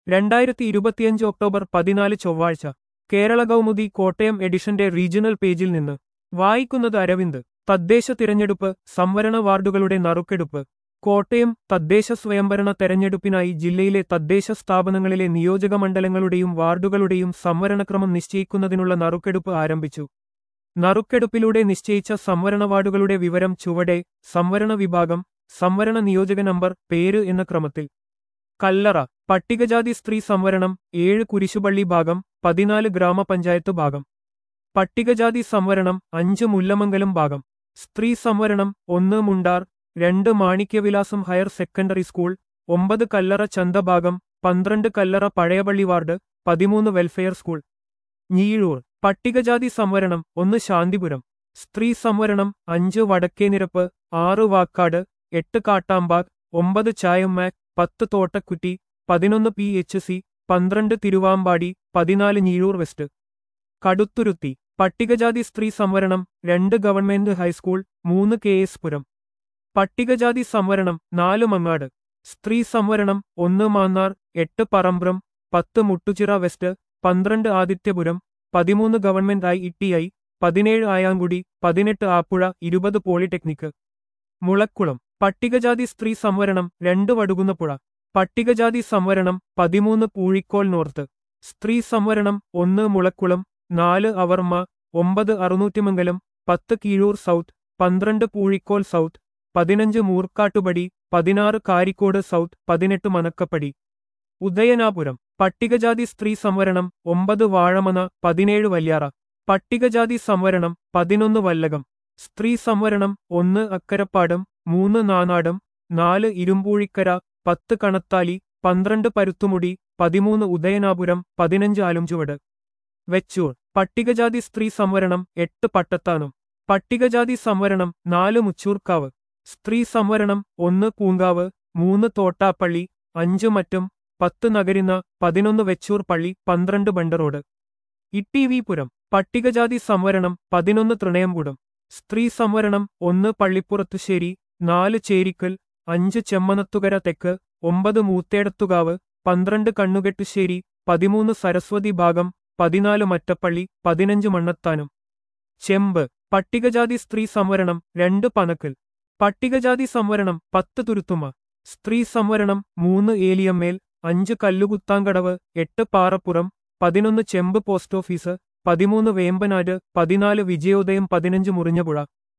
രണ്ടായിരത്തി ഇരുപത്തിയഞ്ച് ഒക്ടോബർ പതിനാല് ചൊവ്വാഴ്ച കേരള കൗമുദി കോട്ടയം എഡിഷന്റെ റീജിയണൽ പേജിൽ നിന്ന് വായിക്കുന്നത് അരവിന്ദ് തദ്ദേശ തിരഞ്ഞെടുപ്പ് സംവരണ വാർഡുകളുടെ നറുക്കെടുപ്പ് കോട്ടയം തദ്ദേശ സ്വയംഭരണ തെരഞ്ഞെടുപ്പിനായി ജില്ലയിലെ തദ്ദേശ സ്ഥാപനങ്ങളിലെ നിയോജക മണ്ഡലങ്ങളുടെയും വാർഡുകളുടെയും സംവരണക്രമം നിശ്ചയിക്കുന്നതിനുള്ള നറുക്കെടുപ്പ് ആരംഭിച്ചു നറുക്കെടുപ്പിലൂടെ നിശ്ചയിച്ച സംവരണ വാർഡുകളുടെ വിവരം ചുവടെ സംവരണ വിഭാഗം സംവരണ നിയോജക നമ്പർ പേര് എന്ന ക്രമത്തിൽ കല്ലറ പട്ടികജാതി സ്ത്രീ സംവരണം ഏഴ് കുരിശുപള്ളി ഭാഗം പതിനാല് ഗ്രാമപഞ്ചായത്ത് ഭാഗം പട്ടികജാതി സംവരണം അഞ്ച് മുല്ലമംഗലം ഭാഗം സ്ത്രീ സംവരണം ഒന്ന് മുണ്ടാർ രണ്ട് മാണിക്യവിലാസം ഹയർ സെക്കൻഡറി സ്കൂൾ ഒമ്പത് കല്ലറ ചന്തഭാഗം പന്ത്രണ്ട് കല്ലറ പഴയപള്ളി വാർഡ് പതിമൂന്ന് വെൽഫെയർ സ്കൂൾ ഞീഴൂർ പട്ടികജാതി സംവരണം ഒന്ന് ശാന്തിപുരം സ്ത്രീ സംവരണം അഞ്ച് വടക്കേനിരപ്പ് ആറ് വാക്കാട് എട്ട് കാട്ടാമ്പാക് ഒമ്പത് ചായമ്മാക് പത്ത് തോട്ടക്കുറ്റി പതിനൊന്ന് പി എച്ച് സി പന്ത്രണ്ട് തിരുവാമ്പാടി പതിനാല് ഞീഴൂർ വെസ്റ്റ് കടുത്തുരുത്തി പട്ടികജാതി സ്ത്രീ സംവരണം രണ്ട് ഗവൺമെന്റ് ഹൈസ്കൂൾ മൂന്ന് കെ എസ് പുരം പട്ടികജാതി സംവരണം നാല് മങ്ങാട് സ്ത്രീ സംവരണം ഒന്ന് മാന്നാർ എട്ട് പറമ്പ്രം പത്ത് മുട്ടുചിറ വെസ്റ്റ് പന്ത്രണ്ട് ആദിത്യപുരം പതിമൂന്ന് government I E T I പതിനേഴ് ആയാങ്കുടി പതിനെട്ട് ആപ്പുഴ ഇരുപത് പോളിടെക്നിക്ക് മുളക്കുളം പട്ടികജാതി സ്ത്രീ സംവരണം രണ്ട് വടുകുന്നപ്പുഴ പട്ടികജാതി സംവരണം പതിമൂന്ന് പൂഴിക്കോൾ നോർത്ത് സ്ത്രീ സംവരണം ഒന്ന് മുളക്കുളം നാല് അവർമ്മ ഒമ്പത് അറുന്നൂറ്റിമംഗലം പത്ത് കീഴൂർ സൗത്ത് പന്ത്രണ്ട് പൂഴിക്കോൽ സൗത്ത് പതിനഞ്ച് മൂർക്കാട്ടുപടി പതിനാറ് കാരിക്കോട് സൗത്ത് പതിനെട്ട് മനക്കപ്പടി ഉദയനാപുരം പട്ടികജാതി സ്ത്രീ സംവരണം ഒമ്പത് വാഴമന പതിനേഴ് വല്യാറ പട്ടികജാതി സംവരണം പതിനൊന്ന് വല്ലകം സ്ത്രീ സംവരണം ഒന്ന് അക്കരപ്പാടം മൂന്ന് നാനാടം നാല് ഇരുമ്പൂഴിക്കര പത്ത് കണത്താലി പന്ത്രണ്ട് പരുത്തുമുടി പതിമൂന്ന് ഉദയനാപുരം പതിനഞ്ച് ആലുംചുവട് വെച്ചൂർ പട്ടികജാതി സ്ത്രീ സംവരണം എട്ട് പട്ടത്താനം പട്ടികജാതി സംവരണം നാല് മുച്ചൂർക്കാവ് സ്ത്രീ സംവരണം ഒന്ന് പൂങ്കാവ് മൂന്ന് തോട്ടാപ്പള്ളി അഞ്ച് മറ്റും പത്ത് നഗരിന പതിനൊന്ന് വെച്ചൂർ പള്ളി പന്ത്രണ്ട് ബണ്ടറോഡ് ഇട്ടിവിപുരം പട്ടികജാതി സംവരണം പതിനൊന്ന് തൃണയംകുടം സ്ത്രീ സംവരണം ഒന്ന് പള്ളിപ്പുറത്തുശ്ശേരി നാല് ചേരിക്കൽ അഞ്ച് ചെമ്മനത്തുകര തെക്ക് ഒമ്പത് മൂത്തേടത്തുകാവ് പന്ത്രണ്ട് കണ്ണുകെട്ടുശ്ശേരി പതിമൂന്ന് സരസ്വതി ഭാഗം പതിനാല് മറ്റപ്പള്ളി പതിനഞ്ച് മണ്ണത്താനം ചെമ്പ് പട്ടികജാതി സ്ത്രീ സംവരണം രണ്ട് പനക്കൽ പട്ടികജാതി സംവരണം പത്ത് തുരുത്തുമ സ്ത്രീ സംവരണം മൂന്ന് ഏലിയമ്മേൽ അഞ്ച് കല്ലുകുത്താങ്കടവ് എട്ട് പാറപ്പുറം പതിനൊന്ന് ചെമ്പ് പോസ്റ്റ് ഓഫീസ് പതിമൂന്ന് വേമ്പനാട് പതിനാല് വിജയോദയം പതിനഞ്ച് മുറിഞ്ഞപുഴ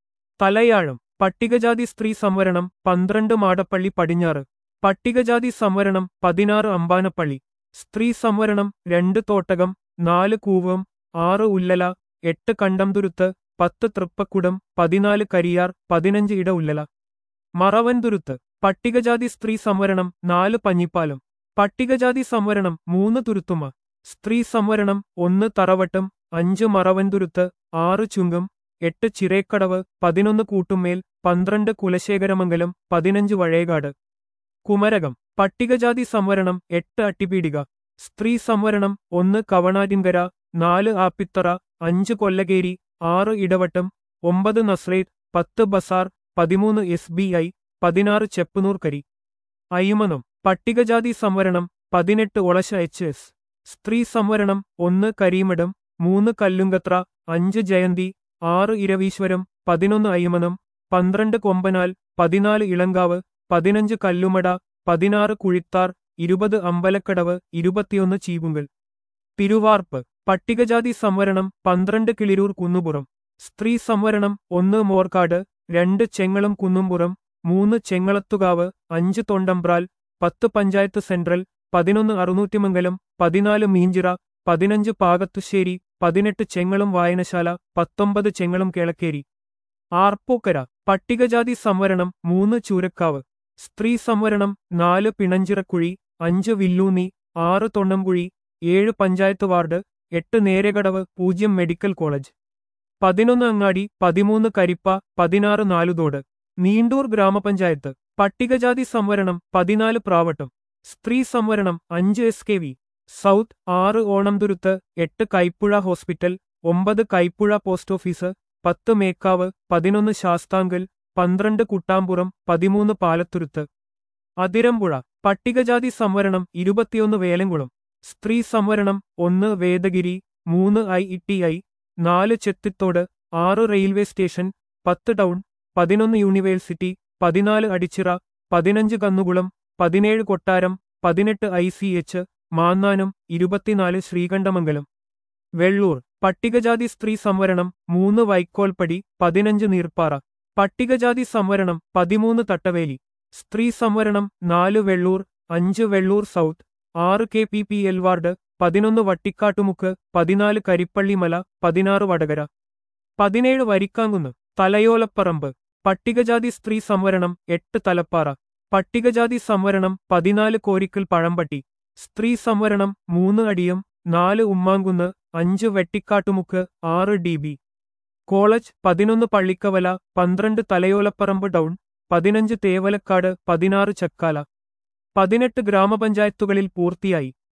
തലയാഴം പട്ടികജാതി സ്ത്രീ സംവരണം പന്ത്രണ്ട് മാടപ്പള്ളി പടിഞ്ഞാറ് പട്ടികജാതി സംവരണം പതിനാറ് അമ്പാനപ്പള്ളി സ്ത്രീ സംവരണം രണ്ട് തോട്ടകം നാല് കൂവം ആറ് ഉല്ലല എട്ട് കണ്ടംതുരുത്ത് പത്ത് തൃപ്പക്കുടം പതിനാല് കരിയാർ പതിനഞ്ച് ഇട ഉല്ലല മറവൻതുരുത്ത് പട്ടികജാതി സ്ത്രീ സംവരണം നാല് പഞ്ഞിപ്പാലം പട്ടികജാതി സംവരണം മൂന്ന് തുരുത്തുമ സ്ത്രീ സംവരണം ഒന്ന് തറവട്ടം അഞ്ച് മറവൻതുരുത്ത് ആറ് ചുങ്കം എട്ട് ചിറേക്കടവ് പതിനൊന്ന് കൂട്ടുമേൽ പന്ത്രണ്ട് കുലശേഖരമംഗലം പതിനഞ്ച് വഴേകാട് കുമരകം പട്ടികജാതി സംവരണം എട്ട് അട്ടിപീടിക സ്ത്രീ സംവരണം ഒന്ന് കവണാറ്റിൻകര നാല് ആപ്പിത്തറ അഞ്ച് കൊല്ലകേരി ആറ് ഇടവട്ടം ഒമ്പത് നസ്രേത്ത് പത്ത് ബസാർ പതിമൂന്ന് എസ് ബി ഐ പതിനാറ് ചെപ്പനൂർക്കരി അയ്മനം പട്ടികജാതി സംവരണം പതിനെട്ട് ഒളശ എച്ച് എസ് സ്ത്രീ സംവരണം ഒന്ന് കരീമഠം മൂന്ന് കല്ലുങ്കത്ര അഞ്ച് ജയന്തി ആറ് ഇരവീശ്വരം പതിനൊന്ന് അയ്മനം പന്ത്രണ്ട് കൊമ്പനാൽ പതിനാല് ഇളങ്കാവ് പതിനഞ്ച് കല്ലുമട പതിനാറ് കുഴിത്താർ ഇരുപത് അമ്പലക്കടവ് ഇരുപത്തിയൊന്ന് ചീവുങ്കൽ തിരുവാർപ്പ് പട്ടികജാതി സംവരണം പന്ത്രണ്ട് കിളിരൂർ കുന്നുപുറം സ്ത്രീ സംവരണം ഒന്ന് മോർക്കാട് രണ്ട് ചെങ്ങളം കുന്നുംപുറം മൂന്ന് ചെങ്ങളത്തുകാവ് അഞ്ച് തൊണ്ടമ്പ്രാൽ പത്ത് പഞ്ചായത്ത് സെൻട്രൽ പതിനൊന്ന് അറുന്നൂറ്റിമംഗലം പതിനാല് മീഞ്ചിറ പതിനഞ്ച് പാകത്തുശ്ശേരി പതിനെട്ട് ചെങ്ങളം വായനശാല പത്തൊമ്പത് ചെങ്ങളം കേളക്കേരി ആർപ്പൂക്കര പട്ടികജാതി സംവരണം മൂന്ന് ചൂരക്കാവ് സ്ത്രീ സംവരണം നാല് പിണഞ്ചിറക്കുഴി അഞ്ച് വില്ലൂന്നി ആറ് തൊണ്ണംകുഴി ഏഴ് പഞ്ചായത്ത് വാർഡ് എട്ട് നേരെകടവ് പൂജ്യം മെഡിക്കൽ കോളേജ് പതിനൊന്ന് അങ്ങാടി പതിമൂന്ന് കരിപ്പ പതിനാറ് നാലുതോട് നീണ്ടൂർ ഗ്രാമപഞ്ചായത്ത് പട്ടികജാതി സംവരണം പതിനാല് പ്രാവട്ടം സ്ത്രീ സംവരണം അഞ്ച് എസ് കെ വി സൗത്ത് ആറ് ഓണംതുരുത്ത് എട്ട് കൈപ്പുഴ ഹോസ്പിറ്റൽ ഒമ്പത് കൈപ്പുഴ പോസ്റ്റ് ഓഫീസ് പത്ത് മേക്കാവ് പതിനൊന്ന് ശാസ്താങ്കൽ പന്ത്രണ്ട് കുട്ടാമ്പുറം പതിമൂന്ന് പാലത്തുരുത്ത് അതിരമ്പുഴ പട്ടികജാതി സംവരണം ഇരുപത്തിയൊന്ന് വേലങ്കുളം സ്ത്രീ സംവരണം ഒന്ന് വേദഗിരി മൂന്ന് ഐ ഇ ടി ഐ നാല് ചെത്തിത്തോട് ആറ് റെയിൽവേ സ്റ്റേഷൻ പത്ത് ടൗൺ പതിനൊന്ന് യൂണിവേഴ്സിറ്റി പതിനാല് അടിച്ചിറ പതിനഞ്ച് കന്നുകുളം പതിനേഴ് കൊട്ടാരം പതിനെട്ട് ഐ സി എച്ച് മാന്നാനം ഇരുപത്തിനാല് ശ്രീകണ്ഠമംഗലം വെള്ളൂർ പട്ടികജാതി സ്ത്രീ സംവരണം മൂന്ന് വൈക്കോൽപ്പടി പതിനഞ്ച് നീർപ്പാറ പട്ടികജാതി സംവരണം പതിമൂന്ന് തട്ടവേലി സ്ത്രീ സംവരണം നാല് വെള്ളൂർ അഞ്ച് വെള്ളൂർ സൗത്ത് ആറ് K P P L ward പതിനൊന്ന് വട്ടിക്കാട്ടുമുക്ക് പതിനാല് കരിപ്പള്ളിമല പതിനാറ് വടകര പതിനേഴ് വരിക്കാങ്കുന്ന് തലയോലപ്പറമ്പ് പട്ടികജാതി സ്ത്രീ സംവരണം എട്ട് തലപ്പാറ പട്ടികജാതി സംവരണം പതിനാല് കോരിക്കൽ പഴമ്പട്ടി സ്ത്രീ സംവരണം മൂന്ന് അടിയം നാല് ഉമ്മാങ്കുന്ന് അഞ്ച് വെട്ടിക്കാട്ടുമുക്ക് ആറ് ഡി ബി കോളേജ് പതിനൊന്ന് പള്ളിക്കവല പന്ത്രണ്ട് തലയോലപ്പറമ്പ് ടൗൺ പതിനഞ്ച് തേവലക്കാട് പതിനാറ് ചക്കാല പതിനെട്ട് ഗ്രാമപഞ്ചായത്തുകളിൽ പൂർത്തിയായി